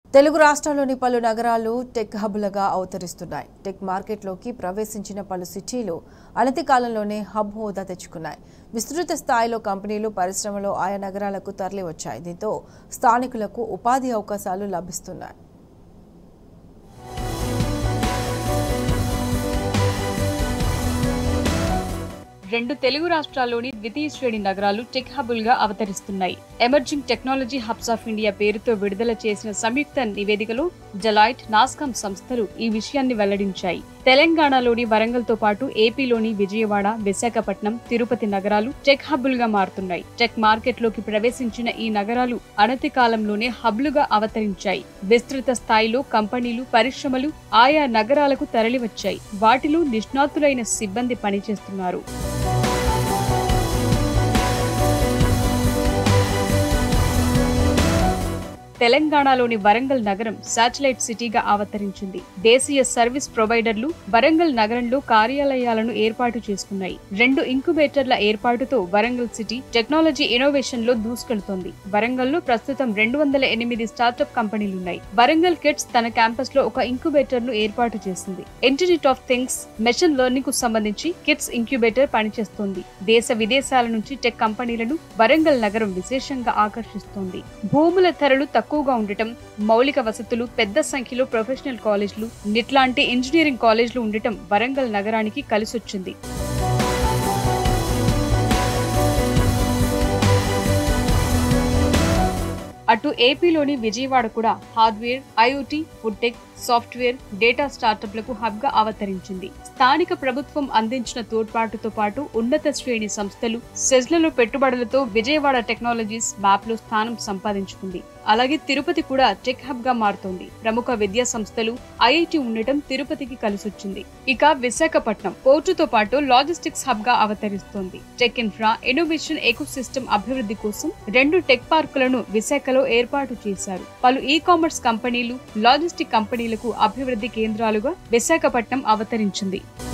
తెలుగు రాష్ట్రాల్లోని పలు నగరాలు టెక్ హబ్లుగా అవతరిస్తున్నాయి టెక్ మార్కెట్లోకి ప్రవేశించిన పలు సిటీలు అనతి కాలంలోనే హబ్ హోదా తెచ్చుకున్నాయి విస్తృత స్థాయిలో కంపెనీలు పరిశ్రమలు ఆయా నగరాలకు తరలివచ్చాయి దీంతో స్థానికులకు ఉపాధి అవకాశాలు లభిస్తున్నాయి రెండు తెలుగు రాష్ట్రాల్లోని ద్వితీయ శ్రేణి నగరాలు టెక్ హబుల్గా అవతరిస్తున్నాయి emerging technology hubs of India పేరుతో విడుదల చేసిన సంయుక్త నివేదికలో జలాయిట్ నాస్కామ్ సంస్థలు ఈ విషయాన్ని వెల్లడించాయి తెలంగాణలోని వరంగల్తో పాటు ఏపీలోని విజయవాడ విశాఖపట్నం తిరుపతి నగరాలు టెక్ హబ్బులుగా మారుతున్నాయి టెక్ మార్కెట్లోకి ప్రవేశించిన ఈ నగరాలు అనతి కాలంలోనే హబ్లుగా అవతరించాయి విస్తృత స్థాయిలో కంపెనీలు పరిశ్రమలు ఆయా నగరాలకు తరలివచ్చాయి వాటిలో నిష్ణాతులైన సిబ్బంది పనిచేస్తున్నారు తెలంగాణలోని వరంగల్ నగరం శాటిలైట్ సిటీగా అవతరించింది దేశీయ సర్వీస్ ప్రొవైడర్లు వరంగల్ నగరంలో కార్యాలయాలను ఏర్పాటు చేసుకున్నాయి రెండు ఇంక్యుబేటర్ల ఏర్పాటుతో వరంగల్ సిటీ టెక్నాలజీ ఇన్నోవేషన్ లో దూసుకెళ్తోంది వరంగల్లో ప్రస్తుతం రెండు వందల ఎనిమిది స్టార్టప్ కంపెనీలున్నాయి వరంగల్ కిడ్స్ తన క్యాంపస్ లో ఒక ఇంక్యుబేటర్ ను ఏర్పాటు చేసింది internet of things machine learning కు సంబంధించి కిడ్స్ ఇంక్యుబేటర్ పనిచేస్తోంది దేశ విదేశాల నుంచి టెక్ కంపెనీలను వరంగల్ నగరం విశేషంగా ఆకర్షిస్తోంది భూముల ధరలు తక్కువగా ఉండటం మౌలిక వసతులు పెద్ద సంఖ్యలో ప్రొఫెషనల్ కాలేజీలు నిట్లాంటి ఇంజనీరింగ్ కాలేజీలు ఉండటం వరంగల్ నగరానికి కలిసొచ్చింది అటు ఏపీలోని విజయవాడ కూడా hardware IoT foodtech software data స్టార్టప్లకు హబ్గా అవతరించింది స్థానిక ప్రభుత్వం అందించిన తోడ్పాటుతో పాటు ఉన్నత శ్రేణి సంస్థలు సెజ్లలో పెట్టుబడులతో విజయవాడ టెక్నాలజీస్ మ్యాప్లో స్థానం సంపాదించుకుంది అలాగే తిరుపతి కూడా టెక్ హబ్ గా మారుతోంది ప్రముఖ విద్యా సంస్థలు ఐఐటి ఉండటం తిరుపతికి కలిసొచ్చింది ఇక విశాఖపట్నం పోర్టుతో పాటు లాజిస్టిక్స్ హబ్ గా అవతరిస్తోంది tech infra innovation ecosystem అభివృద్ధి కోసం రెండు టెక్ పార్కులను విశాఖలో ఏర్పాటు చేశారు పలు ఈ కామర్స్ కంపెనీలు లాజిస్టిక్ కంపెనీలకు అభివృద్ధి కేంద్రాలుగా విశాఖపట్నం అవతరించింది